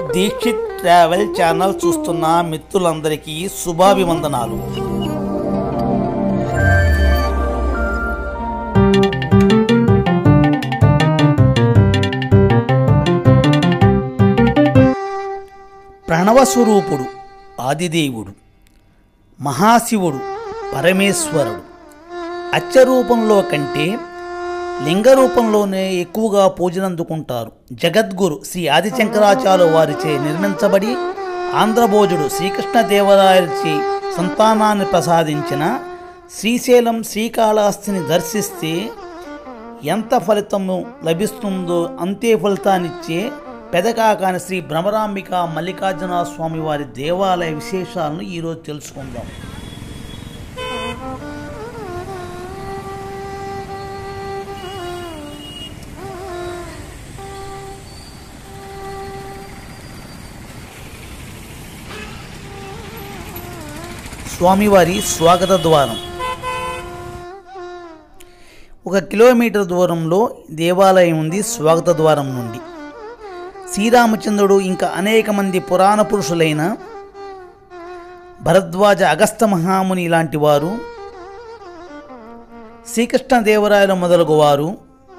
Dixit travel channel చూస్తున్న మిత్రులందరికీ శుభాభివందనాలు ప్రణవస్వరూపుడు ఆదిదేవుడు మహాశివుడు పరమేశ్వరుడు అచ్చరూపంలో కంటే లింగ రూపంలోనే ఎక్కువగా పూజలందుకుంటారు జగద్గురు శ్రీ ఆదిశంకరాచార్య వారిచే నిర్మించబడి ఆంధ్రభోజుడు శ్రీకృష్ణదేవరాయలచే సంతానాన్ని ప్రసాదించిన శ్రీశైలం శ్రీకాళహస్తిని దర్శిస్తే ఎంత ఫలితము లభిస్తుందో అంతే ఫలితాన్నిచ్చే పెదకాకాని శ్రీ భ్రమరాంబిక మల్లికార్జున స్వామి వారి దేవాలయ విశేషాలను ఈరోజు తెలుసుకుందాం స్వామివారి స్వాగత ద్వారం ఒక కిలోమీటర్ దూరంలో దేవాలయం ఉంది స్వాగత ద్వారం నుండి శ్రీరామచంద్రుడు ఇంకా అనేక మంది పురాణ పురుషులైన భరద్వాజ అగస్త మహాముని లాంటి వారు శ్రీకృష్ణదేవరాయలు మొదలగు వారు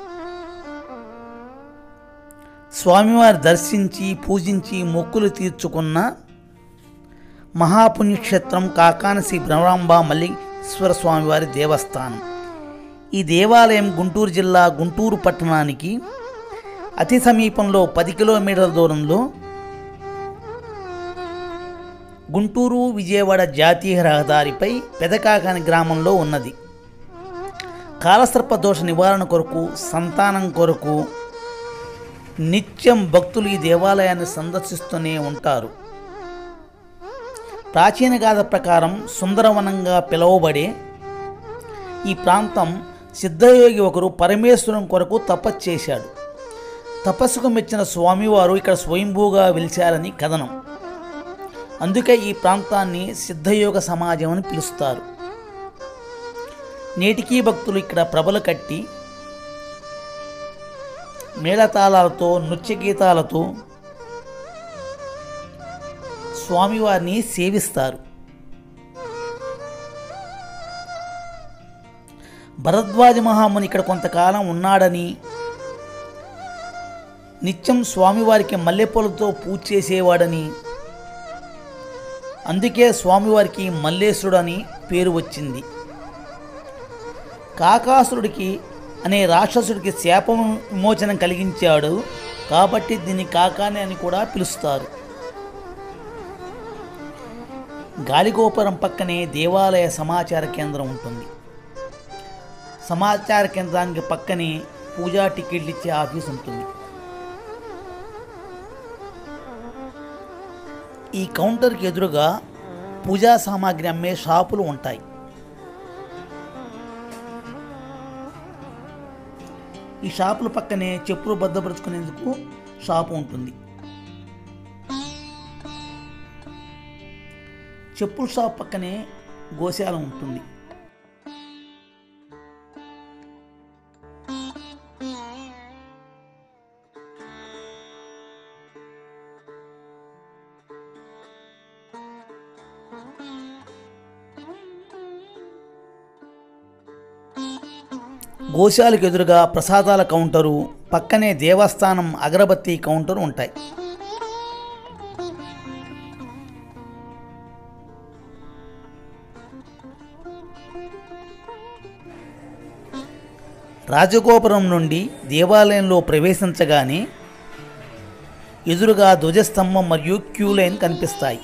స్వామివారి దర్శించి పూజించి మొక్కులు తీర్చుకున్న మహాపుణ్యక్షేత్రం కాకాని శ్రీ భ్రమరాంబ మల్లీశ్వర స్వామివారి దేవస్థానం ఈ దేవాలయం గుంటూరు జిల్లా గుంటూరు పట్టణానికి అతి సమీపంలో పది కిలోమీటర్ల దూరంలో గుంటూరు విజయవాడ జాతీయ రహదారిపై పెదకాకాని గ్రామంలో ఉన్నది కాలసర్ప దోష నివారణ కొరకు సంతానం కొరకు నిత్యం భక్తులు ఈ దేవాలయాన్ని సందర్శిస్తూనే ఉంటారు ప్రాచీన గాథ ప్రకారం సుందరవనంగా పిలువబడే ఈ ప్రాంతం సిద్ధయోగి ఒకరు పరమేశ్వరం కొరకు తపస్సు చేశాడు తపస్సుకు మెచ్చిన స్వామివారు ఇక్కడ స్వయంభూగా వెలిచారని కథనం అందుకే ఈ ప్రాంతాన్ని సిద్ధయోగ సమాజం అని పిలుస్తారు నేటికీ భక్తులు ఇక్కడ ప్రభలు కట్టి మేళతాళాలతో నృత్య గీతాలతో స్వామివారిని సేవిస్తారు భరద్వాజ మహాముని ఇక్కడ కొంతకాలం ఉన్నాడని నిత్యం స్వామివారికి మల్లెపూలతో పూజ చేసేవాడని అందుకే స్వామివారికి మల్లేశ్వరుడు అని పేరు వచ్చింది కాకాసురుడికి అనే రాక్షసుడికి శాపం విమోచనం కలిగించాడు కాబట్టి దీన్ని కాకాని అని కూడా పిలుస్తారు గాలిగోపురం పక్కనే దేవాలయ సమాచార కేంద్రం ఉంటుంది సమాచార కేంద్రానికి పక్కనే పూజా టికెట్లు ఇచ్చే ఆఫీస్ ఉంటుంది ఈ కౌంటర్కి ఎదురుగా పూజా సామాగ్రి అమ్మే షాపులు ఉంటాయి ఈ షాపుల పక్కనే చెప్పులు భద్రపరుచుకునేందుకు షాపు ఉంటుంది చెప్పుల షాప్ పక్కనే గోశాల ఉంటుంది గోశాలకు ఎదురుగా ప్రసాదాల కౌంటరు పక్కనే దేవస్థానం అగరబత్తి కౌంటర్ ఉంటాయి రాజగోపురం నుండి దేవాలయంలో ప్రవేశించగానే ఎదురుగా ధ్వజస్తంభం మరియు క్యూ లైన్ కనిపిస్తాయి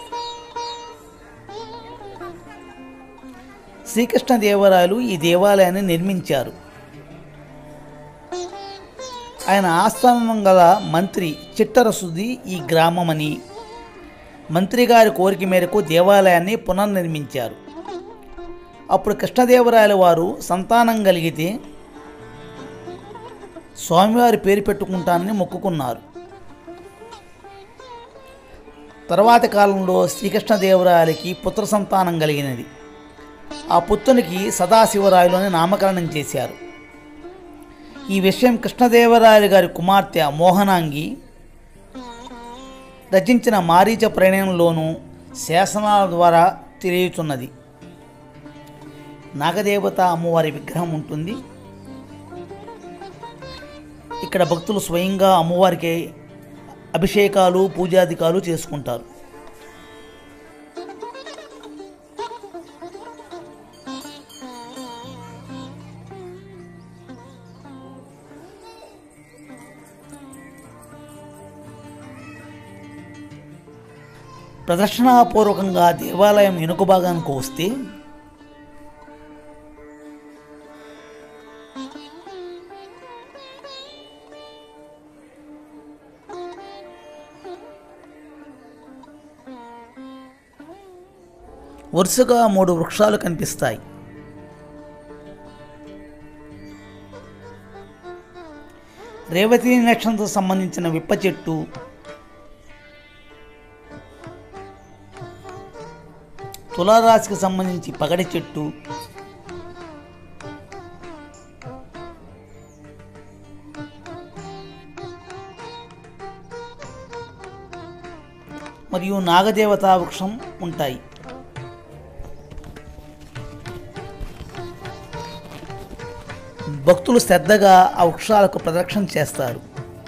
శ్రీకృష్ణదేవరాయలు ఈ దేవాలయాన్ని నిర్మించారు ఆయన ఆస్థానం గల మంత్రి చిట్టరసుది ఈ గ్రామమని మంత్రి గారి కోరిక మేరకు దేవాలయాన్ని పునర్నిర్మించారు అప్పుడు కృష్ణదేవరాయల వారు సంతానం కలిగితే స్వామివారి పేరు పెట్టుకుంటానని మొక్కుకున్నారు తర్వాతి కాలంలో శ్రీకృష్ణదేవరాయలకి పుత్ర సంతానం కలిగినది ఆ పుత్రునికి సదాశివరాయలు అని నామకరణం చేశారు ఈ విషయం కృష్ణదేవరాయలు గారి కుమార్తె మోహనాంగి రచించిన మారీచ ప్రణయంలోనూ శాసనాల ద్వారా తెలియచున్నది నాగదేవత అమ్మవారి విగ్రహం ఉంటుంది ఇక్కడ భక్తులు స్వయంగా అమ్మవారికి అభిషేకాలు పూజాధికాలు చేసుకుంటారు ప్రదక్షిణాపూర్వకంగా దేవాలయం వెనుక భాగానికి వస్తే వరుసగా మూడు వృక్షాలు కనిపిస్తాయి రేవతి నక్షత్రంతో సంబంధించిన విప్ప చెట్టు తులారాశికి సంబంధించి పగడి చెట్టు మరియు నాగదేవతా వృక్షం ఉంటాయి భక్తులు శ్రద్ధగా ఆ వృక్షాలకు ప్రదక్షిణ చేస్తారు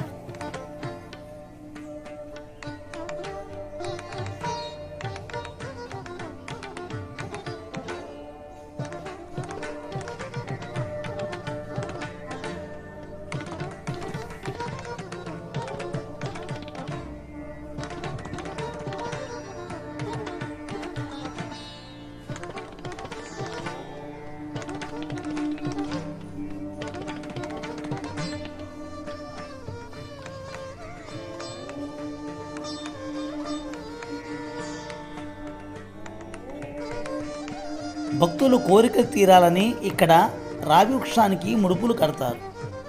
భక్తులు కోరిక తీరాలని ఇక్కడ రావి వృక్షానికి ముడుపులు కడతారు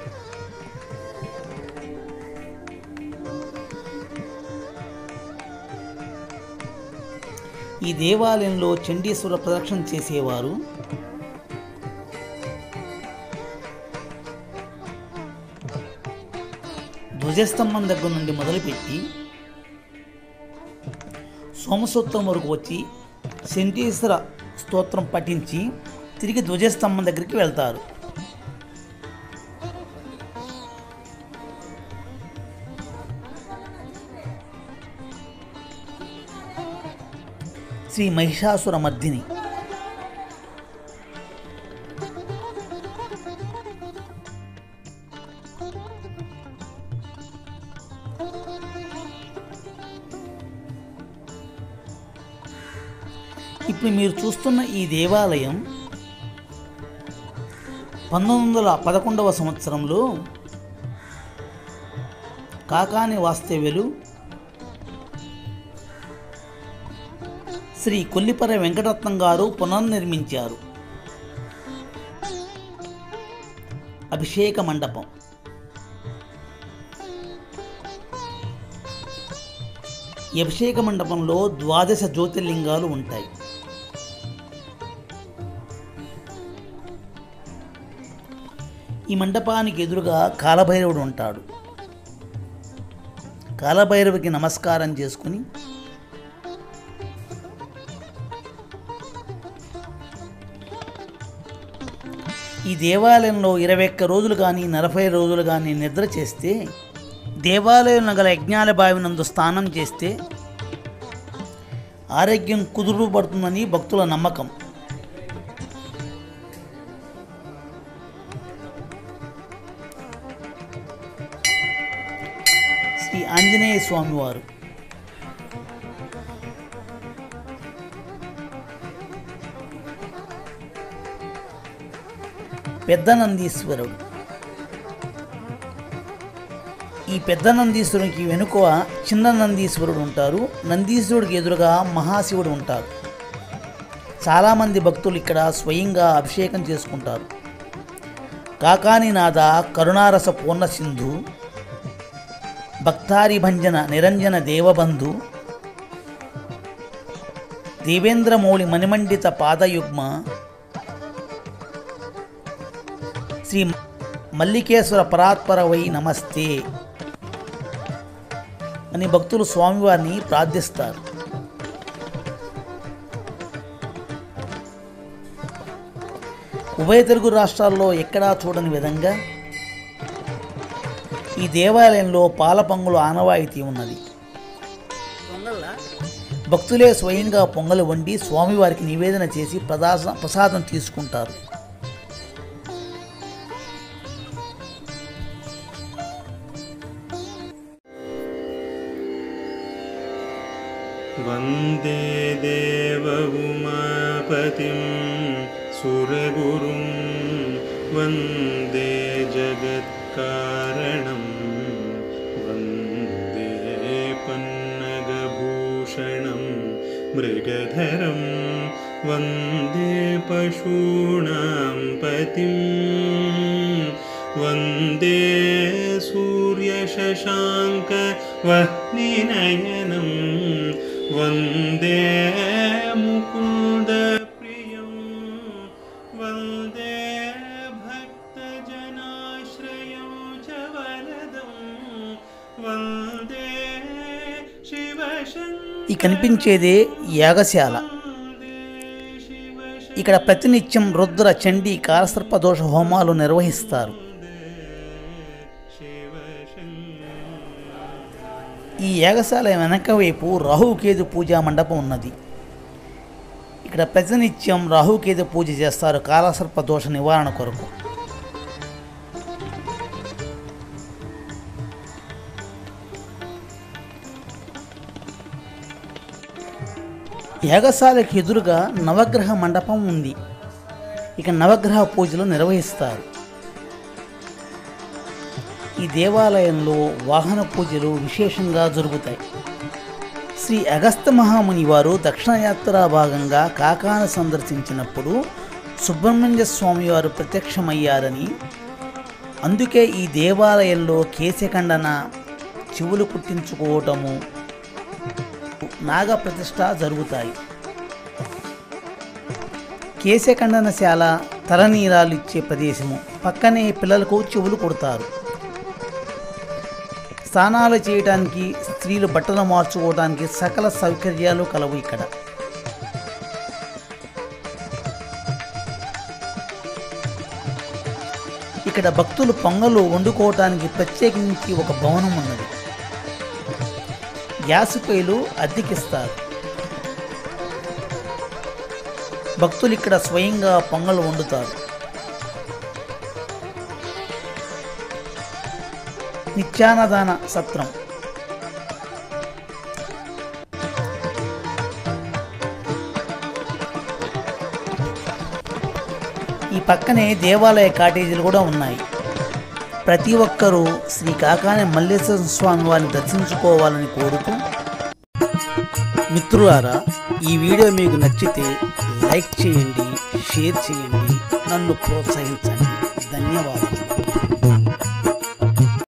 ఈ దేవాలయంలో చండీశ్వర ప్రదక్షిణ చేసేవారు ధ్వజస్తంభం దగ్గర నుండి మొదలుపెట్టి సోమసూత్రం వరకు వచ్చి శంటీశ్వర స్తోత్రం పఠించి తిరిగి ధ్వజస్తంభం దగ్గరికి వెళ్తారు శ్రీ మహిషాసుర మర్దిని ఇప్పుడు మీరు చూస్తున్న ఈ దేవాలయం పంతొమ్మిది వందల పదకొండవ సంవత్సరంలో కాకాని వాస్తవ్యులు శ్రీ కొల్లిపర వెంకటరత్నం గారు పునర్నిర్మించారు అభిషేక మండపం ఈ అభిషేక మండపంలో ద్వాదశ జ్యోతిర్లింగాలు ఉంటాయి ఈ మండపానికి ఎదురుగా కాలభైరవుడు ఉంటాడు కాలభైరవికి నమస్కారం చేసుకుని ఈ దేవాలయంలో ఇరవై ఒక్క రోజులు కానీ నలభై రోజులు కానీ నిద్ర చేస్తే దేవాలయంలో గల యజ్ఞాల బావినందు స్నానం చేస్తే ఆరోగ్యం కుదురుపడుతుందని భక్తుల నమ్మకం శ్రీ ఆంజనేయ స్వామివారు పెద్ద నందీశ్వరుడు ఈ పెద్ద నందీశ్వరునికి వెనుక చిన్న నందీశ్వరుడు ఉంటారు నందీశ్వరుడికి ఎదురుగా మహాశివుడు ఉంటారు చాలామంది భక్తులు ఇక్కడ స్వయంగా అభిషేకం చేసుకుంటారు కాకానినాథ కరుణారస పూర్ణ సింధు భక్తారి భంజన నిరంజన దేవబంధు దేవేంద్రమౌళి మణిమండిత పాదయుగ్మ శ్రీ మల్లికేశ్వర పరాత్పర వై నమస్తే అని భక్తులు స్వామివారిని ప్రార్థిస్తారు ఉభయ తెలుగు రాష్ట్రాల్లో ఎక్కడా చూడని విధంగా ఈ దేవాలయంలో పాల పొంగులు ఆనవాయితీ ఉన్నది భక్తులే స్వయంగా పొంగలు వండి స్వామివారికి నివేదన చేసి ప్రదాస ప్రసాదం తీసుకుంటారు वन्दे देव उमापतिं सुरगुरुं वन्दे जगत्कारणं वन्दे पन्नगभूषणं मृगधरं वन्दे पशूनां पतिं वन्दे सूर्यशशाङ्क वह्निनयनं वन्दे मुकुन्दप्रियं वन्दे भक्तजनाश्रयं च वरदं वन्दे शिवशङ्करं ఈ కనిపించేదే యాగశాల ఇక్కడ ప్రతినిత్యం రుద్ర చండీ కాలసర్ప దోష హోమాలు నిర్వహిస్తారు ఈ యాగశాల వెనక వైపు రాహుకేతు పూజా మండపం ఉన్నది ఇక్కడ ప్రతినిత్యం రాహుకేతు పూజ చేస్తారు కాలసర్ప దోష నివారణ కొరకు యాగశాలకు ఎదురుగా నవగ్రహ మండపం ఉంది ఇక నవగ్రహ పూజలు నిర్వహిస్తారు ఈ దేవాలయంలో వాహన పూజలు విశేషంగా జరుగుతాయి శ్రీ అగస్త్య మహాముని వారు దక్షిణయాత్ర భాగంగా కాకాను సందర్శించినప్పుడు సుబ్రహ్మణ్య స్వామి వారు ప్రత్యక్షమయ్యారని అందుకే ఈ దేవాలయంలో కేశఖండన చెవులు కుట్టించుకోవటము నాగ ప్రతిష్ట జరుగుతాయి కేశఖండనశాల తలనీరాలు ఇచ్చే ప్రదేశము పక్కనే పిల్లలకు చెవులు కొడతారు స్నానాలు చేయడానికి స్త్రీలు బట్టలు మార్చుకోవడానికి సకల సౌకర్యాలు కలవు ఇక్కడ ఇక్కడ భక్తులు పొంగలు వండుకోవటానికి ప్రత్యేకించి ఒక భవనం ఉన్నది గ్యాస్ పొయ్యిలు అద్దెకిస్తారు భక్తులు ఇక్కడ స్వయంగా పొంగలు వండుతారు నిత్యానదాన సత్రం ఈ పక్కనే దేవాలయ కాటేజీలు కూడా ఉన్నాయి ప్రతి ఒక్కరూ శ్రీ కాకాని మల్లేశ్వర స్వామి వారిని దర్శించుకోవాలని కోరుతూ మిత్రులారా ఈ వీడియో మీకు నచ్చితే లైక్ చేయండి షేర్ చేయండి నన్ను ప్రోత్సహించండి ధన్యవాదాలు